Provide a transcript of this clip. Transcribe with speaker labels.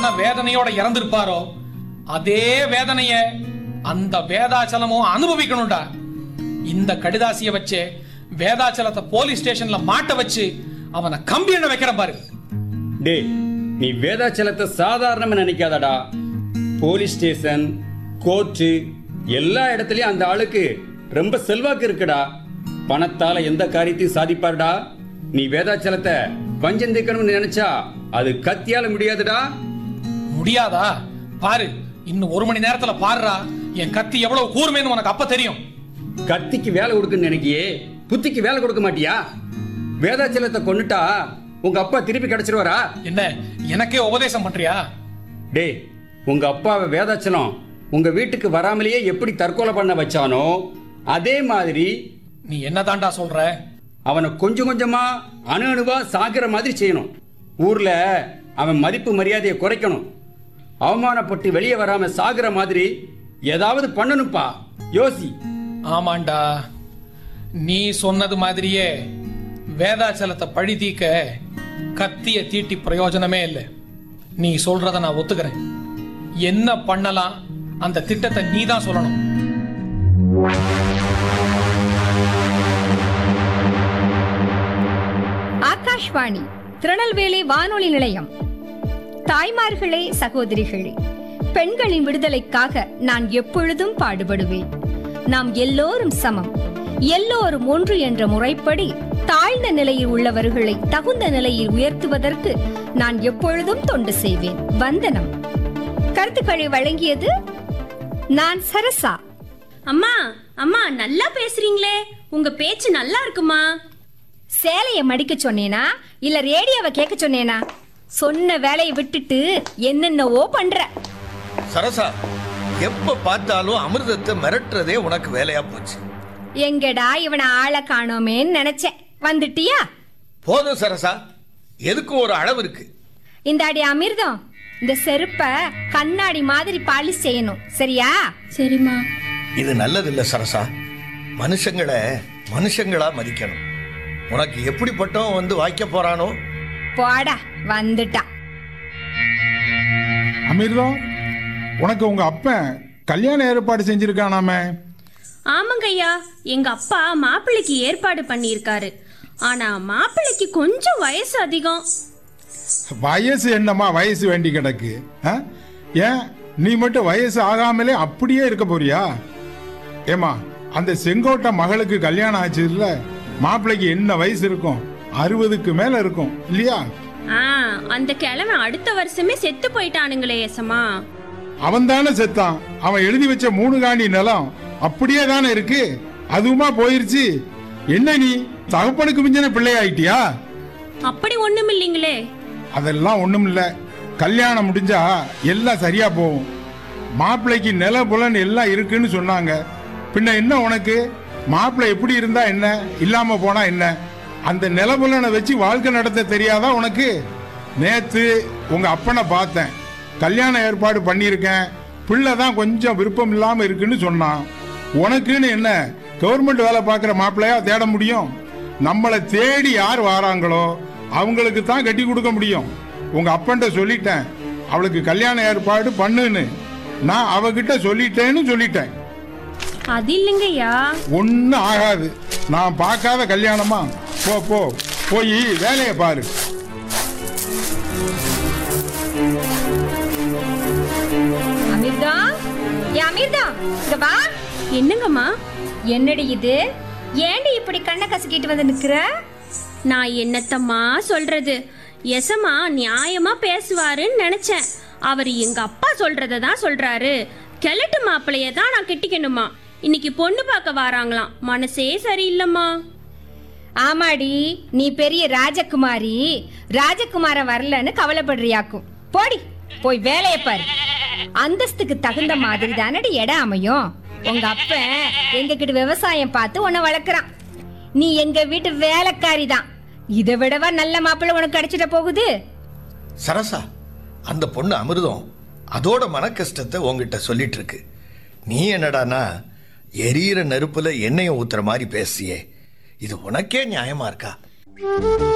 Speaker 1: வேதனையோட இறந்திருப்பாரோ அதே வேதனைய அந்த வேதாச்சலமும் அனுபவிக்கணும்டா இந்த கடிதாசிய வச்சு வேதாச்சலத்தை போலீஸ் ஸ்டேஷன்ல மாட்ட வச்சு அவனை கம்பி எண்ண வைக்கிறேன் பாரு
Speaker 2: டேய் நீ வேதாச்சலத்தை சாதாரணமா நினைக்காதடா போலீஸ் ஸ்டேஷன் கோர்ட்டு எல்லா இடத்துலயும் அந்த ஆளுக்கு ரொம்ப செல்வாக்கு இருக்குடா பணத்தால எந்த காரியத்தையும் சாதிப்பாருடா நீ வேதாச்சலத்தை பஞ்சம் தீர்க்கணும்னு நினைச்சா அது கத்தியால முடியாதுடா
Speaker 1: முடியாதா பாரு இன்னும் ஒரு மணி நேரத்துல பாருடா என் கத்தி எவ்வளவு கூர்மைன்னு உனக்கு அப்ப தெரியும்
Speaker 2: கத்திக்கு வேலை கொடுக்குன்னு நினைக்கியே புத்திக்கு வேலை கொடுக்க மாட்டியா வேதாச்சலத்தை கொன்னுட்டா உங்க அப்பா திருப்பி கிடைச்சிருவாரா
Speaker 1: என்ன எனக்கே உபதேசம் பண்றியா
Speaker 2: டேய் உங்க அப்பாவை வேதாச்சலம் உங்க வீட்டுக்கு வராமலேயே எப்படி தற்கொலை பண்ண வச்சானோ அதே மாதிரி
Speaker 1: நீ என்னதான்டா சொல்ற
Speaker 2: அவனை கொஞ்சம் கொஞ்சமா அணு அணுவா சாகிற மாதிரி செய்யணும் ஊர்ல அவன் மதிப்பு மரியாதையை குறைக்கணும் அவமானப்பட்டு வெளியே வராம சாகிற மாதிரி ஏதாவது பண்ணணும்ப்பா யோசி
Speaker 1: ஆமாண்டா நீ சொன்னது மாதிரியே வேதாச்சலத்தை பழி தீக்க கத்திய தீட்டி பிரயோஜனமே இல்லை நீ சொல்றத நான் ஒத்துக்கிறேன் என்ன பண்ணலாம் அந்த திட்டத்தை நீ தான் சொல்லணும்
Speaker 3: ஆகாஷ்வாணி திருநெல்வேலி வானொலி நிலையம் தாய்மார்களே சகோதரிகளே பெண்களின் விடுதலைக்காக நான் எப்பொழுதும் பாடுபடுவேன் நாம் எல்லோரும் சமம் எல்லோரும் ஒன்று என்ற முறைப்படி தாழ்ந்த நிலையில் உள்ளவர்களை தகுந்த நிலையில் உயர்த்துவதற்கு நான் எப்பொழுதும் தொண்டு செய்வேன் வந்தனம் கருத்துக்களை வழங்கியது நான் சரசா
Speaker 4: அம்மா அம்மா நல்லா பேசுறீங்களே உங்க பேச்சு நல்லா இருக்குமா
Speaker 3: சேலைய மடிக்க சொன்னேனா இல்ல ரேடியோவை கேட்க சொன்னேனா சொன்ன வேலையை விட்டுட்டு என்னென்னவோ பண்ற
Speaker 5: சரசா எப்ப பார்த்தாலும் அமிர்தத்தை மிரட்டுறதே உனக்கு வேலையா போச்சு
Speaker 3: எங்கடா இவனை ஆளை காணோமேன்னு நினைச்சேன் வந்துட்டியா
Speaker 5: போதும் சரசா எதுக்கும் ஒரு அளவு இருக்கு
Speaker 3: இந்த அடி அமிர்தம் இந்த செருப்ப கண்ணாடி மாதிரி பாலிஷ் செய்யணும் சரியா
Speaker 4: சரிம்மா
Speaker 5: இது நல்லதில்ல சரசா மனுஷங்களை மனுஷங்களா மதிக்கணும் உனக்கு எப்படிப்பட்டவன் வந்து வாய்க்க போறானோ
Speaker 3: போடா வந்துட்டா
Speaker 6: அமிர்தம் உனக்கு உங்க அப்பன் கல்யாண ஏற்பாடு செஞ்சிருக்கானாமே
Speaker 4: ஆமாங்க ஐயா எங்க அப்பா மாப்பிள்ளைக்கு ஏற்பாடு பண்ணியிருக்காரு ஆனா மாப்பிள்ளைக்கு கொஞ்சம் வயசு அதிகம்
Speaker 6: வயசு என்னம்மா வயசு வேண்டி கிடக்கு ஆ? ஏன் நீ மட்டும் வயசு ஆகாமலே அப்படியே இருக்க போறியா ஏமா அந்த செங்கோட்டை மகளுக்கு கல்யாணம் ஆச்சு இல்ல மாப்பிள்ளைக்கு என்ன வயசு இருக்கும் அறுபதுக்கு மேல இருக்கும் இல்லையா
Speaker 4: ஆ அந்த கிழமை அடுத்த வருஷமே செத்து போயிட்டானுங்களே எசமா
Speaker 6: அவன் தானே செத்தான் அவன் எழுதி வச்ச மூணு காணி நிலம் அப்படியே தானே இருக்கு அதுவுமா போயிருச்சு என்ன நீ தகப்பனுக்கு மிஞ்சின பிள்ளை ஆயிட்டியா
Speaker 4: அப்படி ஒண்ணும் இல்லைங்களே
Speaker 6: அதெல்லாம் ஒண்ணும் இல்ல கல்யாணம் முடிஞ்சா எல்லாம் சரியா போகும் மாப்பிள்ளைக்கு நில புலன் எல்லாம் இருக்குன்னு சொன்னாங்க பின்ன என்ன உனக்கு மாப்பிள்ளை எப்படி இருந்தா என்ன இல்லாம போனா என்ன அந்த நிலபுலனை வச்சு வாழ்க்கை நடத்த தெரியாதா உனக்கு நேத்து உங்க அப்பனை பார்த்தேன் கல்யாண ஏற்பாடு பண்ணியிருக்கேன் பிள்ளை தான் கொஞ்சம் விருப்பம் இல்லாம இருக்குன்னு சொன்னான் உனக்குன்னு என்ன கவர்மெண்ட் வேலை பார்க்குற மாப்பிள்ளையா தேட முடியும் நம்மளை தேடி யார் வாராங்களோ அவங்களுக்கு தான் கட்டி கொடுக்க முடியும் உங்க அப்பன்ட்ட சொல்லிட்டேன் அவளுக்கு கல்யாண ஏற்பாடு பண்ணுன்னு நான் அவகிட்ட சொல்லிட்டேன்னு சொல்லிட்டேன்
Speaker 4: அது இல்லைங்கய்யா
Speaker 6: ஒன்னும் ஆகாது நான் பார்க்காத கல்யாணமா போ போ போய் வேலையை பாரு
Speaker 3: அமிர்தம் ஏ அமிர்தம் இங்க வா
Speaker 4: என்னங்கம்மா
Speaker 3: என்னடி இது ஏண்டி இப்படி கண்ணை கசக்கிட்டு வந்து நிக்கிற
Speaker 4: நான் என்னத்தம்மா சொல்றது எசமா நியாயமா பேசுவாருன்னு நினைச்சேன் அவர் எங்க அப்பா சொல்றத தான் சொல்றாரு கிழட்டு மாப்பிளைய தான் நான் கெட்டிக்கணுமா இன்னைக்கு பொண்ணு பார்க்க வராங்களாம் மனசே சரியில்லைம்மா
Speaker 3: ஆமாடி நீ பெரிய ராஜகுமாரி ராஜகுமார வரலன்னு கவலைப்படுறியாக்கும் போடி போய் வேலையை பாரு அந்தஸ்துக்கு தகுந்த மாதிரி தானடி இடம் அமையும் உங்க அப்ப எங்க கிட்ட விவசாயம் பார்த்து உன்னை வளர்க்குறான் நீ எங்க வீட்டு வேலைக்காரி தான் இதை விடவா நல்ல மாப்பிள்ளை உனக்கு கிடைச்சிட போகுது
Speaker 5: சரசா அந்த பொண்ணு அமிர்தம் அதோட மன கஷ்டத்தை உங்ககிட்ட சொல்லிட்டு இருக்கு நீ என்னடானா எரியிற நெருப்புல எண்ணெயை ஊத்துற மாதிரி பேசியே இது உனக்கே நியாயமா இருக்கா